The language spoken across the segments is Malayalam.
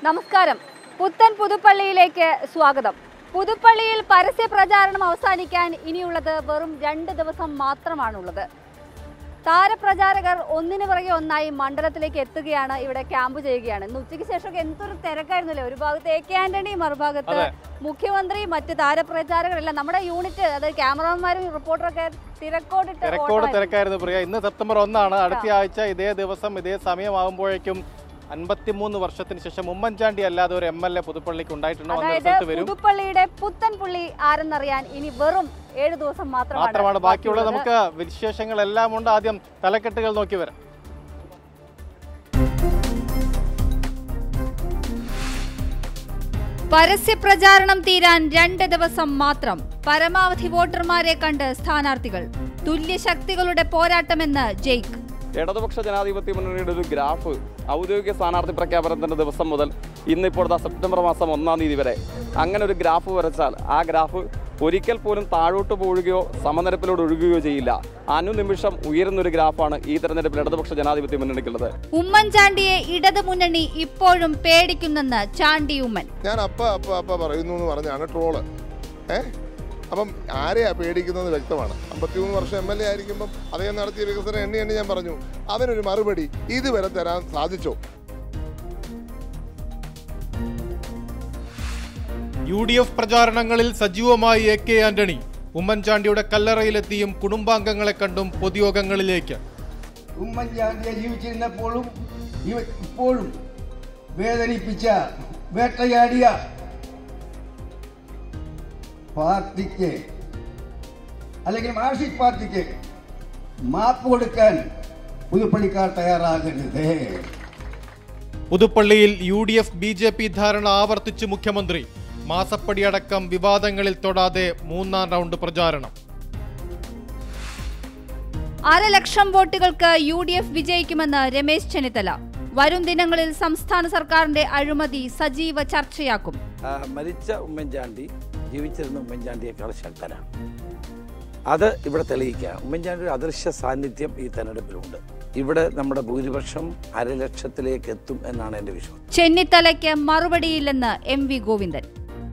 നമസ്കാരം പുത്തൻ പുതുപ്പള്ളിയിലേക്ക് സ്വാഗതം പുതുപ്പള്ളിയിൽ പരസ്യ പ്രചാരണം അവസാനിക്കാൻ ഇനിയുള്ളത് വെറും രണ്ട് ദിവസം മാത്രമാണുള്ളത് താരപ്രചാരകർ ഒന്നിനു പുറകെ ഒന്നായി മണ്ഡലത്തിലേക്ക് എത്തുകയാണ് ഇവിടെ ക്യാമ്പ് ചെയ്യുകയാണ് ഇന്ന് ഉച്ചയ്ക്ക് ശേഷമൊക്കെ എന്തൊരു തിരക്കായിരുന്നല്ലേ ഒരു ഭാഗത്ത് എ കെ ആന്റണി മറുഭാഗത്ത് അതെ. മുഖ്യമന്ത്രി മറ്റ് താരപ്രചാരകരെല്ലാം നമ്മുടെ യൂണിറ്റ് അത് ക്യാമറമാന്മാരും റിപ്പോർട്ടറൊക്കെ തിരക്കോടിട്ട് തിരക്കോട് ഓട്ടമായിരുന്നു. തിരക്കായിരുന്നു പ്രിയ ഇന്ന് സെപ്റ്റംബർ ഒന്നാണ് അടുത്ത ആഴ്ച ഇതേ ദിവസം ഇതേ സമയമാകുമ്പോഴേക്കും അൻപത്തിമൂന്ന് വർഷത്തിന് ശേഷം ഉമ്മൻചാണ്ടി അല്ലാതെ ഒരു എം എൽ എ പുതുപ്പള്ളിക്ക് ഉണ്ടായിട്ടുണ്ടോ എന്ന അതായത് റിസൾട്ട് വരും പുതുപ്പള്ളിയുടെ പുത്തൻ പുള്ളി ആരെന്നറിയാൻ ഇനി വെറും ഏഴ് ദിവസം മാത്രമാണ് മാത്രമാണ് ബാക്കിയുള്ളത് ബാക്കിയുള്ളത്. നമുക്ക് വിശേഷങ്ങളെല്ലാം ഉണ്ട് ആദ്യം തലക്കെട്ടുകൾ നോക്കി വരാം പരസ്യപ്രചാരണം തീരാൻ രണ്ട് ദിവസം മാത്രം പരമാവധി വോട്ടർമാരെ കണ്ട് സ്ഥാനാർത്ഥികൾ തുല്യശക്തികളുടെ പോരാട്ടമെന്ന് ജെയ്ക്ക് ഇടതുപക്ഷ ജനാധിപത്യ മുന്നണിയുടെ ഒരു ഗ്രാഫ് ഔദ്യോഗിക സ്ഥാനാർത്ഥി പ്രഖ്യാപനത്തിൻ്റെ ദിവസം മുതൽ ഇന്നിപ്പോൾ ദാ സെപ്റ്റംബർ മാസം ഒന്നാം തീയതി വരെ അങ്ങനെ ഒരു ഗ്രാഫ് വരച്ചാൽ ആ ഗ്രാഫ് ഒരിക്കൽ പോലും താഴോട്ട് പോവുകയോ സമനിരപ്പിലൂടെ ഒഴുകുകയോ ചെയ്യില്ല അനുനിമിഷം ഉയരുന്നൊരു ഗ്രാഫാണ് ഈ തെരഞ്ഞെടുപ്പിൽ ഇടതുപക്ഷ ജനാധിപത്യ മുന്നണിക്കുള്ളത് ഉമ്മൻചാണ്ടിയെ ഇടതു മുന്നണി ഇപ്പോഴും പേടിക്കുന്നെന്ന് ചാണ്ടി ഉമ്മൻ ഞാൻ അപ്പ അപ്പ അപ്പ പറയുന്നു എന്ന് പറഞ്ഞാണ് ട്രോള് ഏ അപ്പം ആരെയാ പേടിക്കുന്നത് വ്യക്തമാണ് അമ്പത്തിമൂന്ന് വർഷം എം എൽ എ ആയിരിക്കുമ്പം അദ്ദേഹം നടത്തിയ വികസനം എണ്ണി എണ്ണി ഞാൻ പറഞ്ഞു അതിനൊരു മറുപടി ഇതുവരെ തരാൻ സാധിച്ചോ യു ഡി എഫ് പ്രചാരണങ്ങളിൽ സജീവമായി എ കെ ആന്റണി ഉമ്മൻചാണ്ടിയുടെ കല്ലറയിലെത്തിയും കുടുംബാംഗങ്ങളെ കണ്ടും പൊതുയോഗങ്ങളിലേക്ക് ഉമ്മൻചാണ്ടിയെ ജീവിച്ചിരുന്നപ്പോഴും ഇവ- ഇപ്പോഴും വേദനിപ്പിച്ച വേട്ടയാടിയ പാർട്ടിക്ക് അല്ലെങ്കിൽ മാർക്സിസ്റ്റ് പാർട്ടിക്ക് മാപ്പ് കൊടുക്കാൻ പുതുപ്പള്ളിക്കാർ തയ്യാറാകരുത് പുതുപ്പള്ളിയിൽ U D F B J P ധാരണ ആവർത്തിച്ച് മുഖ്യമന്ത്രി മാസപ്പടിയടക്കം വിവാദങ്ങളിൽ തൊടാതെ മൂന്നാം റൗണ്ട് പ്രചാരണം അരലക്ഷം വോട്ടുകൾക്ക് യു ഡി എഫ് വിജയിക്കുമെന്ന് രമേശ് ചെന്നിത്തല വരും ദിനങ്ങളിൽ സംസ്ഥാന സർക്കാരിന്റെ അഴിമതി സജീവ ചർച്ചയാക്കും ആ, മരിച്ച ഉമ്മൻചാണ്ടി ജീവിച്ചിരുന്ന ഉമ്മൻചാണ്ടിയേക്കാൾ ശക്തനാണ് അത് ഇവിടെ തെളിയിക്കുക ഉമ്മൻചാണ്ടി ഒരു അദൃശ്യ സാന്നിധ്യം ഈ തെരഞ്ഞെടുപ്പിലുണ്ട് ഇവിടെ നമ്മുടെ ഭൂരിപക്ഷം അരലക്ഷത്തിലേക്ക് എത്തും എന്നാണ് എൻ്റെ വിശ്വാസം ചെന്നിത്തലയ്ക്ക് മറുപടിയില്ലെന്ന് എം വി ഗോവിന്ദൻ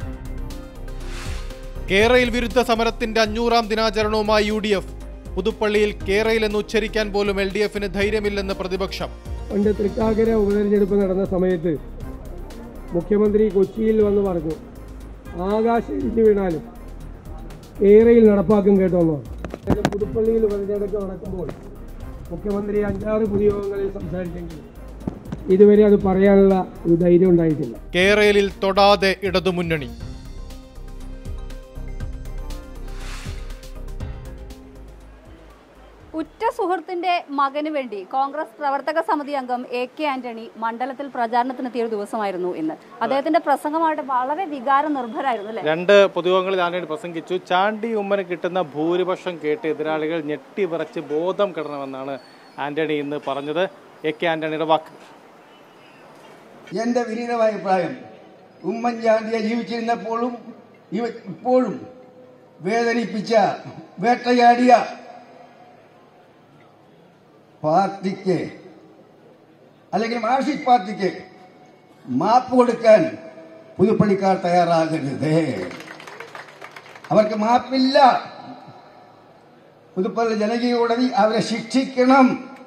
കേരയിൽ വിരുദ്ധ സമരത്തിന്റെ അഞ്ഞൂറാം ദിനാചരണവുമായി യു ഡി എഫ് പുതുപ്പള്ളിയിൽ കേരയിൽ എന്ന് ഉച്ചരിക്കാൻ പോലും എൽ ഡി എഫിന് ധൈര്യമില്ലെന്ന് പ്രതിപക്ഷം പണ്ട് തൃക്കാക്കര ഉപതെരഞ്ഞെടുപ്പ് നടന്ന സമയത്ത് മുഖ്യമന്ത്രി കൊച്ചിയിൽ വന്ന് പറഞ്ഞു ആകാശം ഇടിഞ്ഞു വീണാലും ഏറയിൽ നടപ്പാക്കും കേട്ടോന്നോ അതായത് പുതുപ്പള്ളിയിൽ ഉപതെരഞ്ഞെടുപ്പ് നടക്കുമ്പോൾ മുഖ്യമന്ത്രി അഞ്ചാറ് പൊതുയോഗങ്ങളിൽ സംസാരിച്ചെങ്കിലും ഇതുവരെ അത് പറയാനുള്ള ഒരു ധൈര്യം ഉണ്ടായിട്ടില്ല കേരളിൽ തൊടാതെ ഇടതുമുന്നണി ഉറ്റ സുഹൃത്തിന്റെ മകന് വേണ്ടി കോൺഗ്രസ് പ്രവർത്തക സമിതി അംഗം എ കെ ആന്റണി മണ്ഡലത്തിൽ പ്രചാരണത്തിനെത്തിയ ഒരു ദിവസമായിരുന്നു ഇന്ന് അദ്ദേഹത്തിന്റെ പ്രസംഗമായിട്ട് വളരെ വികാര നിർഭരായിരുന്നു അല്ലെ രണ്ട് പൊതുയോഗങ്ങളിൽ ആന്റണി പ്രസംഗിച്ചു ചാണ്ടി ഉമ്മന് കിട്ടുന്ന ഭൂരിപക്ഷം കേട്ട് എതിരാളികൾ ഞെട്ടി വിറച്ച് ബോധം കെടണമെന്നാണ് ആന്റണി ഇന്ന് പറഞ്ഞത് എ കെ ആന്റണിയുടെ വാക്ക് എൻ്റെ വിനീതമായ അഭിപ്രായം ഉമ്മൻചാണ്ടിയെ ജീവിച്ചിരുന്നപ്പോഴും ഇവ- ഇപ്പോഴും വേദനിപ്പിച്ച വേട്ടയാടിയ പാർട്ടിക്ക് അല്ലെങ്കിൽ മാർക്സിസ്റ്റ് പാർട്ടിക്ക് മാപ്പ് കൊടുക്കാൻ പുതുപ്പള്ളിക്കാർ തയ്യാറാകരുത് അവർക്ക് മാപ്പില്ല പുതുപ്പള്ളി ജനകീയ കോടതി അവരെ ശിക്ഷിക്കണം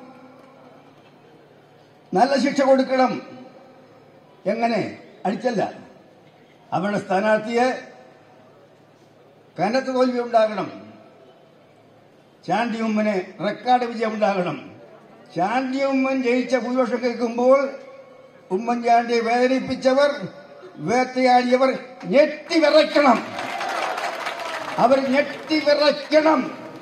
നല്ല ശിക്ഷ കൊടുക്കണം എങ്ങനെ അടിച്ചല്ല അവരുടെ സ്ഥാനാർത്ഥിയെ കനത്ത തോൽവി ഉണ്ടാകണം ചാണ്ടി ഉമ്മന് റെക്കോർഡ് വിജയം ഉണ്ടാകണം ചാണ്ടി ഉമ്മൻ ജയിച്ച ഭൂരിപക്ഷം കേൾക്കുമ്പോൾ ഉമ്മൻചാണ്ടിയെ വേദനിപ്പിച്ചവർ വേട്ടയാടിയവർ ഞെട്ടി വിറയ്ക്കണം അവർ ഞെട്ടി വിറയ്ക്കണം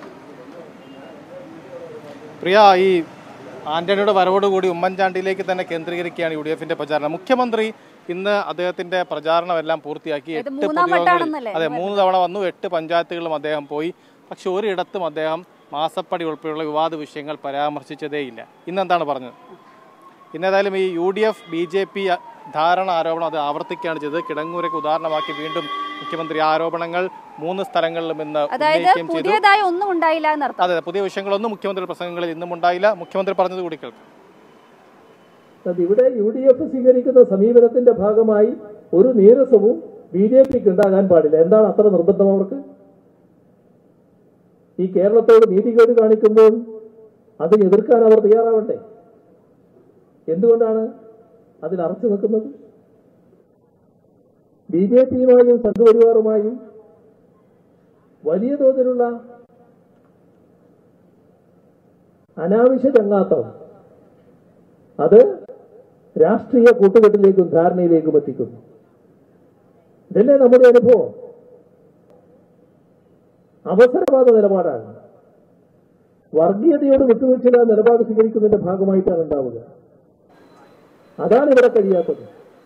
പ്രിയ ഈ ആന്റണിയുടെ വരവോടുകൂടി ഉമ്മൻചാണ്ടിയിലേക്ക് തന്നെ കേന്ദ്രീകരിക്കുകയാണ് യു ഡി എഫിന്റെ പ്രചാരണം മുഖ്യമന്ത്രി ഇന്ന് അദ്ദേഹത്തിന്റെ പ്രചാരണം എല്ലാം പൂർത്തിയാക്കി ഇത് എട്ട് മൂന്നാം പൊതുയോഗങ്ങളിൽ വട്ടമാണെന്നല്ലേ അതെ മൂന്ന് തവണ വന്നു എട്ട് പഞ്ചായത്തുകളിലും അദ്ദേഹം പോയി പക്ഷെ ഒരിടത്തും അദ്ദേഹം മാസപ്പടി ഉൾപ്പെടെയുള്ള വിവാദ വിഷയങ്ങൾ പരാമർശിച്ചതേയില്ല ഇന്നെന്താണ് പറഞ്ഞത് ഇന്നേതായാലും ഈ U D F B J P ധാരണ ആരോപണം അത് ആവർത്തിക്കുകയാണ് ചെയ്തത് കിടങ്ങൂരൊക്കെ ഉദാഹരണമാക്കി വീണ്ടും മുഖ്യമന്ത്രി ആരോപണങ്ങൾ മൂന്ന് സ്ഥലങ്ങളിലും ഇന്ന് അതായത് ഉന്നയിക്കുകയും ചെയ്തു പുതിയതായി ഒന്നും ഉണ്ടായില്ല എന്നർത്ഥം അതെ പുതിയ വിഷയങ്ങളൊന്നും മുഖ്യമന്ത്രി പ്രസംഗങ്ങളിൽ ഇന്നും ഉണ്ടായില്ല മുഖ്യമന്ത്രി പറഞ്ഞത് കൂടി കേൾക്കാം അത് ഇവിടെ യു ഡി എഫ് സ്വീകരിക്കുന്ന സമീപനത്തിന്റെ ഭാഗമായി ഒരു നീരസവും ബി ജെ പിക്ക് ഉണ്ടാകാൻ പാടില്ല എന്താണ് അത്ര നിർബന്ധം അവർക്ക് ഈ കേരളത്തോട് നീതികേട് കാണിക്കുമ്പോൾ അത് എതിർക്കാൻ അവർ തയ്യാറാവണ്ടേ എന്തുകൊണ്ടാണ് അതിൽ അറച്ചു നിൽക്കുന്നത് ബി ജെ പിയുമായും സംഘപരിവാറുമായും വലിയ തോതിലുള്ള അനാവശ്യ ചങ്ങാത്തം അത് രാഷ്ട്രീയ കൂട്ടുകെട്ടിലേക്കും ധാരണയിലേക്കും എത്തിക്കുന്നു ഇതല്ലേ നമ്മുടെ അനുഭവം അവസരവാദ നിലപാടാണ് വർഗീയതയോട് വിട്ടുവീഴ്ചയില്ലാത്ത നിലപാട് സ്വീകരിക്കുന്നതിന്റെ ഭാഗമായിട്ടാണ് ഉണ്ടാവുക അതാണ് ഇവിടെ കഴിയാത്തത്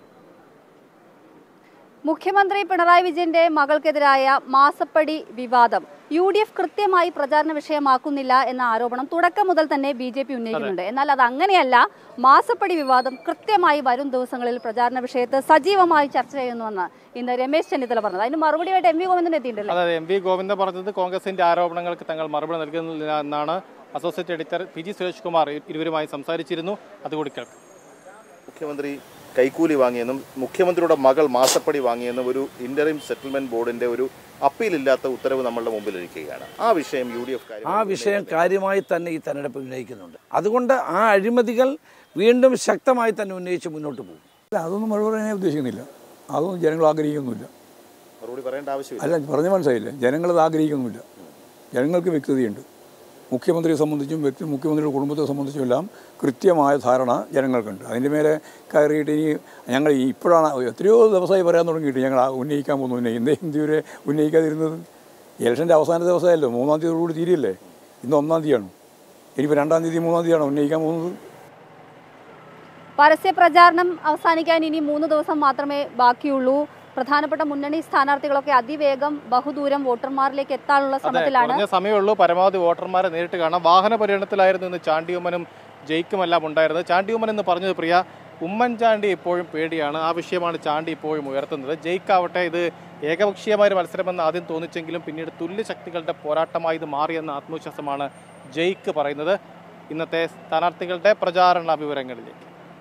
മുഖ്യമന്ത്രി പിണറായി വിജയന്റെ മകൾക്കെതിരായ മാസപ്പടി വിവാദം യു ഡി എഫ് കൃത്യമായി പ്രചാരണ വിഷയമാക്കുന്നില്ല എന്ന ആരോപണം തുടക്കം മുതൽ തന്നെ ബി ജെ പി ഉന്നയിക്കുന്നുണ്ട് എന്നാൽ അത് അങ്ങനെയല്ല മാസപ്പടി വിവാദം കൃത്യമായി വരും ദിവസങ്ങളിൽ പ്രചാരണ വിഷയത്ത് സജീവമായി ചർച്ച ചെയ്യുന്നുവെന്ന് ഇന്ന് രമേശ് ചെന്നിത്തല പറഞ്ഞത് അതിന് മറുപടിയായിട്ട് എം വി ഗോവിന്ദൻ എത്തിയിട്ടുണ്ടല്ലോ അതായത് എം വി ഗോവിന്ദൻ പറഞ്ഞത് കോൺഗ്രസിന്റെ ആരോപണങ്ങൾക്ക് തങ്ങൾ മറുപടി നൽകുന്നില്ല എന്നാണ് associate editor P G Suresh Kumar ഇരുവരുമായി സംസാരിച്ചിരുന്നു അതുകൂടി കേൾക്കാം മുഖ്യമന്ത്രി കൈക്കൂലി വാങ്ങിയെന്നും മുഖ്യമന്ത്രിയുടെ മകൾ മാസപ്പടി വാങ്ങിയെന്നും ഒരു ഇന്ററിം സെറ്റിൽമെന്റ് ബോർഡിന്റെ ഒരു അപ്പീലില്ലാത്ത ഉത്തരവ് നമ്മളുടെ മുമ്പിലിരിക്കുകയാണ് ആ വിഷയം യു ഡി എഫ് ആ വിഷയം കാര്യമായി തന്നെ ഈ തെരഞ്ഞെടുപ്പ് ഉന്നയിക്കുന്നുണ്ട് അതുകൊണ്ട് ആ അഴിമതികൾ വീണ്ടും ശക്തമായി തന്നെ ഉന്നയിച്ച് മുന്നോട്ട് പോകും അല്ല അതൊന്നും മറുപടി പറയാൻ ഉദ്ദേശിക്കുന്നില്ല അതൊന്നും ജനങ്ങൾ ആഗ്രഹിക്കുന്നില്ല മറുപടി പറയേണ്ട ആവശ്യമില്ല അല്ല പറഞ്ഞ മനസ്സിലായില്ലേ ജനങ്ങളത് ആഗ്രഹിക്കുന്നുമില്ല ജനങ്ങൾക്ക് വ്യക്തതയുണ്ട് മുഖ്യമന്ത്രിയെ സംബന്ധിച്ചും വ്യക്തി മുഖ്യമന്ത്രിയുടെ കുടുംബത്തെ സംബന്ധിച്ചും എല്ലാം കൃത്യമായ ധാരണ ജനങ്ങൾക്കുണ്ട് അതിൻ്റെ മേലെ കയറിയിട്ട് ഇനി ഞങ്ങൾ ഈ ഇപ്പോഴാണ് എത്രയോ ദിവസമായി പറയാൻ തുടങ്ങിയിട്ട് ഞങ്ങൾ ആ ഉന്നയിക്കാൻ പോകുന്നു പിന്നെ എന്തേ ഇതുവരെ ഉന്നയിക്കാതിരുന്നത് ഇലക്ഷൻ്റെ അവസാന ദിവസമായല്ലോ മൂന്നാം തീയതിയോടുകൂടി തീരെയല്ലേ ഇന്ന് ഒന്നാം തീയതിയാണ് ഇനിയിപ്പോൾ രണ്ടാം തീയതി മൂന്നാം തീയതിയാണോ ഉന്നയിക്കാൻ പോകുന്നത് പരസ്യ പ്രചാരണം അവസാനിക്കാൻ ഇനി മൂന്ന് ദിവസം മാത്രമേ ബാക്കിയുള്ളൂ പ്രധാനപ്പെട്ട മുന്നണി സ്ഥാനാർത്ഥികളൊക്കെ അതിവേഗം ബഹുദൂരം വോട്ടർമാരിലേക്ക് എത്താനുള്ള അതെ ശ്രമത്തിലാണ് കുറഞ്ഞ സമയമുള്ളൂ പരമാവധി വോട്ടർമാരെ നേരിട്ട് കാണാം വാഹന പര്യടനത്തിലായിരുന്നു ഇന്ന് ചാണ്ടിയുമ്മനും ജയിക്കുമെല്ലാം ഉണ്ടായിരുന്നത് ചാണ്ടിയുമ്മൻ എന്ന് പറഞ്ഞത് പ്രിയ ഉമ്മൻചാണ്ടി ഇപ്പോഴും പേടിയാണ് ആ വിഷയമാണ് ചാണ്ടി ഇപ്പോഴും ഉയർത്തുന്നത് ജയിക്കാവട്ടെ ഇത് ഏകപക്ഷീയമായ ഒരു മത്സരമെന്ന് ആദ്യം തോന്നിച്ചെങ്കിലും പിന്നീട് തുല്യ ശക്തികളുടെ പോരാട്ടമായി ഇത് മാറിയെന്ന ആത്മവിശ്വാസമാണ് ജയിക്ക് പറയുന്നത് ഇന്നത്തെ സ്ഥാനാർത്ഥികളുടെ പ്രചാരണ വിവരങ്ങളിലേക്ക്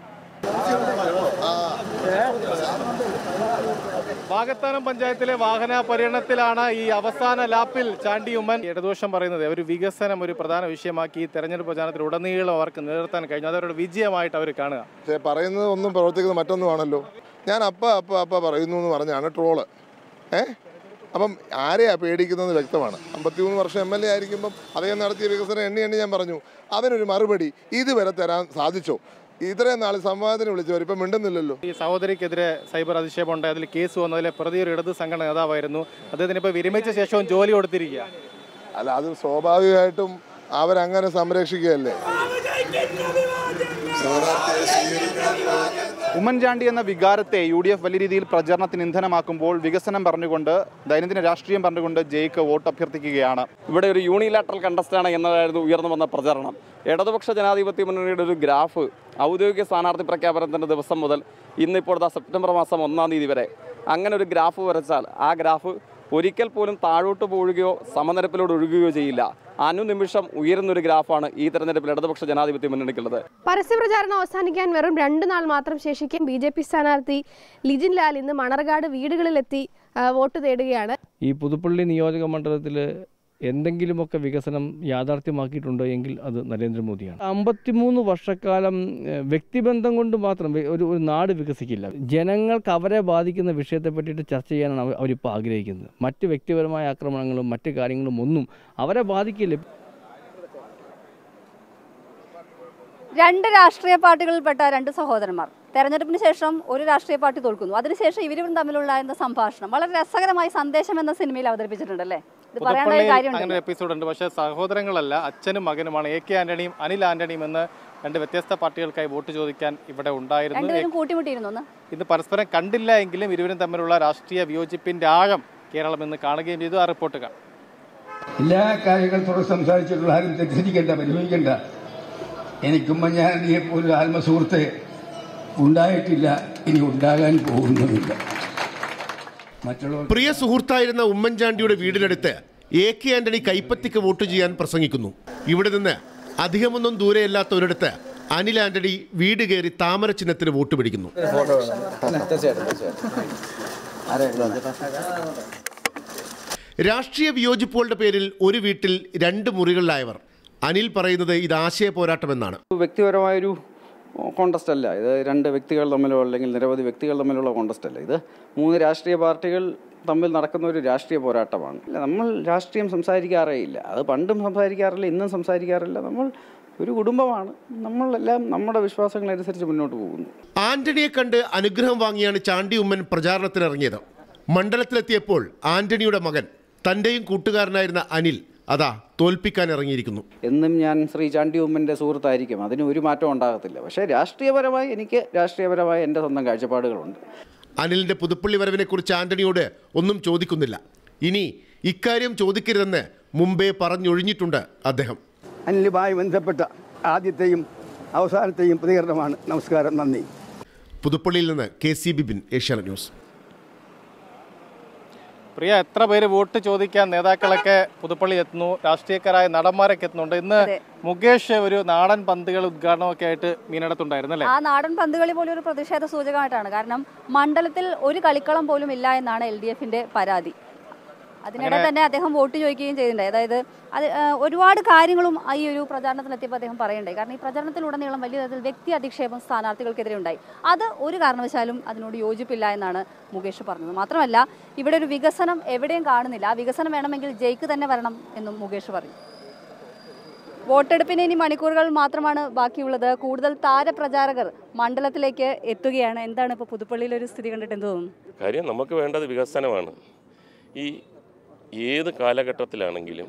വാകത്താനം പഞ്ചായത്തിലെ വാഹന പര്യടനത്തിലാണ് ഈ അവസാന ലാപ്പിൽ ചാണ്ടി ഉമ്മൻ ഇടതുപക്ഷം പറയുന്നത് ഒരു വികസനം ഒരു പ്രധാന വിഷയമാക്കി ഈ തെരഞ്ഞെടുപ്പ് പ്രചാരണത്തിൽ ഉടനീളം അവർക്ക് നിലനിർത്താൻ കഴിഞ്ഞു അതവരുടെ വിജയമായിട്ട് അവർ കാണുക പക്ഷേ പറയുന്നത് ഒന്നും പ്രവർത്തിക്കുന്നത് മറ്റൊന്നുമാണല്ലോ ഞാൻ അപ്പ അപ്പ അപ്പ പറയുന്നു എന്ന് പറഞ്ഞാണ് ട്രോള് ഏ അപ്പം ആരെയാ പേടിക്കുന്നത് വ്യക്തമാണ് അമ്പത്തിമൂന്ന് വർഷം എം എൽ എ ആയിരിക്കുമ്പം അദ്ദേഹം നടത്തിയ വികസനം എണ്ണി എണ്ണി ഞാൻ പറഞ്ഞു അതിനൊരു മറുപടി ഇതുവരെ തരാൻ സാധിച്ചോ ഇത്രയും നാൾ സംവാദത്തിന് വിളിച്ചവർ ഇപ്പം മിണ്ടുന്നില്ലല്ലോ ഈ സഹോദരിക്കെതിരെ സൈബർ അധിക്ഷേപം ഉണ്ടായി അതിൽ കേസ് വന്നതിലെ പ്രതി ഒരു ഇടത് സംഘടന നേതാവായിരുന്നു അദ്ദേഹത്തിന് ഇപ്പോൾ വിരമിച്ച ശേഷവും ജോലി കൊടുത്തിരിക്കുക അല്ല അത് സ്വാഭാവികമായിട്ടും അവരങ്ങനെ സംരക്ഷിക്കുകയല്ലേ ഉമ്മൻചാണ്ടി എന്ന വികാരത്തെ യു ഡി എഫ് വലിയ രീതിയിൽ പ്രചരണത്തിന് ഇന്ധനമാക്കുമ്പോൾ വികസനം പറഞ്ഞുകൊണ്ട് ദൈനംദിന രാഷ്ട്രീയം പറഞ്ഞുകൊണ്ട് ജയിക്ക് വോട്ട് അഭ്യർത്ഥിക്കുകയാണ് ഇവിടെ ഒരു യൂണിലാറ്ററൽ കണ്ടസ്റ്റാണ് എന്നതായിരുന്നു ഉയർന്നു വന്ന പ്രചരണം ഇടതുപക്ഷ ജനാധിപത്യ മുന്നണിയുടെ ഒരു ഗ്രാഫ് ഔദ്യോഗിക സ്ഥാനാർത്ഥി പ്രഖ്യാപനത്തിൻ്റെ ദിവസം മുതൽ ഇന്നിപ്പോൾ ദാ സെപ്റ്റംബർ മാസം ഒന്നാം തീയതി വരെ അങ്ങനെ ഒരു ഗ്രാഫ് വരച്ചാൽ ആ ഗ്രാഫ് ഒരിക്കൽ പോലും താഴോട്ട് പോവുകയോ സമനിരപ്പിലൂടെ ഒഴുകുകയോ ചെയ്യില്ല അനുനിമിഷം ഉയരുന്നൊരു ഗ്രാഫാണ് ഈ തെരഞ്ഞെടുപ്പിൽ ഇടതുപക്ഷ ജനാധിപത്യ മുന്നണിക്കുള്ളത് പരസ്യപ്രചാരണം അവസാനിക്കാൻ വെറും രണ്ട് നാൾ മാത്രം ശേഷിക്കും ബി ജെ പി സ്ഥാനാർത്ഥി ലിജിൻ ലാൽ ഇന്ന് മണർകാട് വീടുകളിലെത്തി ആ, വോട്ട് തേടുകയാണ് ഈ പുതുപ്പള്ളി നിയോജക മണ്ഡലത്തിൽ എന്തെങ്കിലുമൊക്കെ വികസനം യാഥാർത്ഥ്യമാക്കിയിട്ടുണ്ടോ എങ്കിൽ അത് നരേന്ദ്രമോദിയാണ് അമ്പത്തിമൂന്ന് വർഷക്കാലം ഏഹ്, വ്യക്തിബന്ധം കൊണ്ട് മാത്രം വെ- ഒരു ഒരു നാട് വികസിക്കില്ല ജനങ്ങൾക്ക് അവരെ ബാധിക്കുന്ന വിഷയത്തെ പറ്റിയിട്ട് ചർച്ച ചെയ്യാനാണ് അവർ അവരിപ്പോൾ ആഗ്രഹിക്കുന്നത് മറ്റ് വ്യക്തിപരമായ ആക്രമണങ്ങളും മറ്റ് കാര്യങ്ങളും ഒന്നും അവരെ ബാധിക്കില്ല രണ്ട് രാഷ്ട്രീയ പാർട്ടികളിൽപ്പെട്ട രണ്ട് സഹോദരന്മാർ തെരഞ്ഞെടുപ്പിന് ശേഷം ഒരു രാഷ്ട്രീയ പാർട്ടി തോൽക്കുന്നു അതിനുശേഷം ഇവരും തമ്മിലുണ്ടായിരുന്ന സംഭാഷണം വളരെ രസകരമായ സന്ദേശം എന്ന സിനിമയിൽ അവതരിപ്പിച്ചിട്ടുണ്ടല്ലേ ഇത് പറയേണ്ട ഒരു പുതുപ്പള്ളിയിൽ കാര്യമുണ്ട് അങ്ങനെ എപ്പിസോഡ് ഉണ്ട് പക്ഷേ സഹോദരങ്ങളല്ല അച്ഛനും മകനുമാണ് എ കെ ആന്റണിയും അനിൽ ആന്റണിയും എന്ന് രണ്ട് വ്യത്യസ്ത പാർട്ടികൾക്കായി വോട്ട് ചോദിക്കാൻ ഇവിടെ ഉണ്ടായിരുന്നു രണ്ടുപേരും കൂട്ടിമുട്ടിയിരുന്നു ഒന്ന് ഇത് പരസ്പരം കണ്ടില്ല എങ്കിലും ഇരുവരും തമ്മിലുള്ള രാഷ്ട്രീയ വിയോജിപ്പിന്റെ ആഴം കേരളം ഇന്ന് കാണുകയും ചെയ്തു ആ റിപ്പോർട്ട് കാണാം എല്ലാ കാര്യങ്ങൾ തുറന്ന് സംസാരിച്ചിട്ടുള്ള ആരും തെറ്റിദ്ധരിക്കേണ്ട പരിഭവിക്കേണ്ട എനിക്ക് ഉമ്മൻചാണ്ടിയെ പോലൊരു ആത്മസുഹൃത്ത് ഉണ്ടായിട്ടില്ല ഇനി ഉണ്ടാകാൻ പോകുന്നതില്ല മറ്റുള്ളവർ പ്രിയ സുഹൃത്തായിരുന്ന ഉമ്മൻചാണ്ടിയുടെ വീടിനടുത്ത് എ കെ ആന്റണി കൈപ്പത്തിക്ക് വോട്ട് ചെയ്യാൻ പ്രസംഗിക്കുന്നു ഇവിടെ നിന്ന് അധികമൊന്നും ദൂരെയല്ലാത്ത ഒരിടത്ത് അനിൽ ആന്റണി വീട് കയറി താമര ചിഹ്നത്തിന് വോട്ട് പിടിക്കുന്നു രാഷ്ട്രീയ വിയോജിപ്പുകളുടെ പേരിൽ ഒരു വീട്ടിൽ രണ്ട് മുറികളിലായവർ അനിൽ പറയുന്നത് ഇത് ആശയ പോരാട്ടമെന്നാണ് വ്യക്തിപരമായൊരു കോണ്ടസ്റ്റ് അല്ല ഇത് രണ്ട് വ്യക്തികൾ തമ്മിലോ അല്ലെങ്കിൽ നിരവധി വ്യക്തികൾ തമ്മിലുള്ള കോണ്ടസ്റ്റ് അല്ല ഇത് മൂന്ന് രാഷ്ട്രീയ പാർട്ടികൾ തമ്മിൽ നടക്കുന്ന ഒരു രാഷ്ട്രീയ പോരാട്ടമാണ് അല്ല നമ്മൾ രാഷ്ട്രീയം സംസാരിക്കാറേ ഇല്ല അത് പണ്ടും സംസാരിക്കാറില്ല ഇന്നും സംസാരിക്കാറില്ല നമ്മൾ ഒരു കുടുംബമാണ് നമ്മളെല്ലാം നമ്മുടെ വിശ്വാസങ്ങളനുസരിച്ച് മുന്നോട്ട് പോകുന്നു ആന്റണിയെ കണ്ട് അനുഗ്രഹം വാങ്ങിയാണ് ചാണ്ടി ഉമ്മൻ പ്രചാരണത്തിനിറങ്ങിയത് മണ്ഡലത്തിലെത്തിയപ്പോൾ ആന്റണിയുടെ മകൻ തന്റെയും കൂട്ടുകാരനായിരുന്ന അനിൽ അതാ തോൽപ്പിക്കാൻ ഇറങ്ങിയിരിക്കുന്നു എന്നും ഞാൻ ശ്രീ ചാണ്ടി ഉമ്മൻ്റെ സുഹൃത്തായിരിക്കും അതിന് ഒരു മാറ്റം ഉണ്ടാകത്തില്ല പക്ഷേ രാഷ്ട്രീയപരമായി എനിക്ക് രാഷ്ട്രീയപരമായ എൻ്റെ സ്വന്തം കാഴ്ചപ്പാടുകളുണ്ട് അനിലിന്റെ പുതുപ്പള്ളി വരവിനെക്കുറിച്ച് ആന്റണിയോട് ഒന്നും ചോദിക്കുന്നില്ല ഇനി ഇക്കാര്യം ചോദിക്കരുതെന്ന് മുമ്പേ പറഞ്ഞൊഴിഞ്ഞിട്ടുണ്ട് അദ്ദേഹം അനിലുമായി ബന്ധപ്പെട്ട ആദ്യത്തെയും അവസാനത്തെയും പ്രതികരണമാണ് നമസ്കാരം നന്ദി പുതുപ്പള്ളിയിൽ നിന്ന് K C Bibin Asianet news പ്രിയ എത്ര പേര് വോട്ട് ചോദിക്കാൻ നേതാക്കളൊക്കെ പുതുപ്പള്ളി എത്തുന്നു രാഷ്ട്രീയക്കാരായ നടന്മാരൊക്കെ എത്തുന്നുണ്ട് ഇന്ന് മുകേഷ് ഒരു നാടൻ പന്തുകൾ ഉദ്ഘാടനമൊക്കെ ആയിട്ട് മീനടത്തുണ്ടായിരുന്നു അല്ലേ ആ നാടൻ പന്തുകളി പോലും ഒരു പ്രതിഷേധ സൂചകമായിട്ടാണ് കാരണം മണ്ഡലത്തിൽ ഒരു കളിക്കളം പോലും ഇല്ല എന്നാണ് എൽ ഡി എഫിന്റെ പരാതി അതിനിടെ അങ്ങനെ- തന്നെ അദ്ദേഹം വോട്ട് ചോദിക്കുകയും ചെയ്തിട്ടുണ്ട് അതായത് അത് ആ, ഒരുപാട് കാര്യങ്ങളും ഈ ഒരു പ്രചാരണത്തിലെത്തിയപ്പോൾ അദ്ദേഹം പറയണ്ടായി കാരണം ഈ പ്രചരണത്തിലുടനീളം വലിയ തരത്തിൽ വ്യക്തി അധിക്ഷേപം സ്ഥാനാർത്ഥികൾക്കെതിരെ ഉണ്ടായി അത് ഒരു കാരണവശാലും അതിനോട് യോജിപ്പില്ല എന്നാണ് മുകേഷ് പറഞ്ഞത് മാത്രമല്ല ഇവിടെ ഒരു വികസനം എവിടെയും കാണുന്നില്ല ആ വികസനം വേണമെങ്കിൽ ജയിക്ക് തന്നെ വരണം എന്നും മുകേഷ് പറഞ്ഞു വോട്ടെടുപ്പിന് ഇനി മണിക്കൂറുകൾ മാത്രമാണ് ബാക്കിയുള്ളത് കൂടുതൽ താരപ്രചാരകർ മണ്ഡലത്തിലേക്ക് എത്തുകയാണ് എന്താണ് ഇപ്പോൾ പുതുപ്പള്ളിയിലെ ഒരു സ്ഥിതി കണ്ടിട്ട് എന്ത് തോന്നുന്നു കാര്യം നമുക്ക് വേണ്ടത് വികസനമാണ് ഈ ഏത് കാലഘട്ടത്തിലാണെങ്കിലും